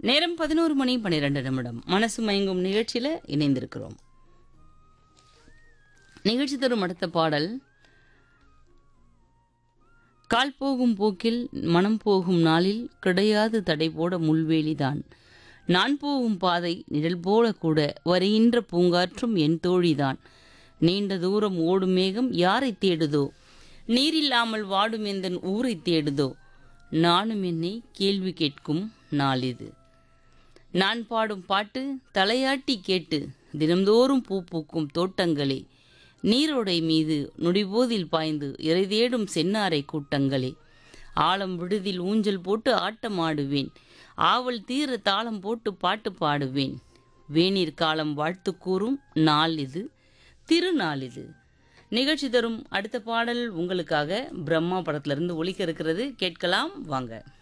நேரம் பதினோரு மணி பன்னிரெண்டு நிமிடம் மனசு மயங்கும் நிகழ்ச்சியில இணைந்திருக்கிறோம் நிகழ்ச்சி தரும் அடுத்த பாடல் கால் போகும் போக்கில் மனம் போகும் நாளில் கிடையாது தடை போட முள்வேலிதான் நான் போகும் பாதை நிழல் போல கூட வருகின்ற பூங்காற்றும் என் தோழிதான் நீண்ட தூரம் ஓடும் மேகம் யாரை தேடுதோ நீரில்லாமல் வாடும் எந்தன் ஊரை தேடுதோ நானும் என்னை கேள்வி கேட்கும் நாள் இது நான் பாடும் பாட்டு தலையாட்டி கேட்டு தினம்தோறும் பூ பூக்கும் தோட்டங்களே நீரோடை மீது நொடிபோதில் பாய்ந்து இறை தேடும் சென்னாரை கூட்டங்களே ஆழம் விடுதில் ஊஞ்சல் போட்டு ஆட்டம் ஆடுவேன் ஆவல் தீர தாளம் போட்டு பாட்டு பாடுவேன் வேநீர் காலம் வாழ்த்து கூறும் நாள் இது திருநாள் இது நிகழ்ச்சி தரும் அடுத்த பாடல் உங்களுக்காக பிரம்மா படத்திலிருந்து ஒலிக்க இருக்கிறது கேட்கலாம் வாங்க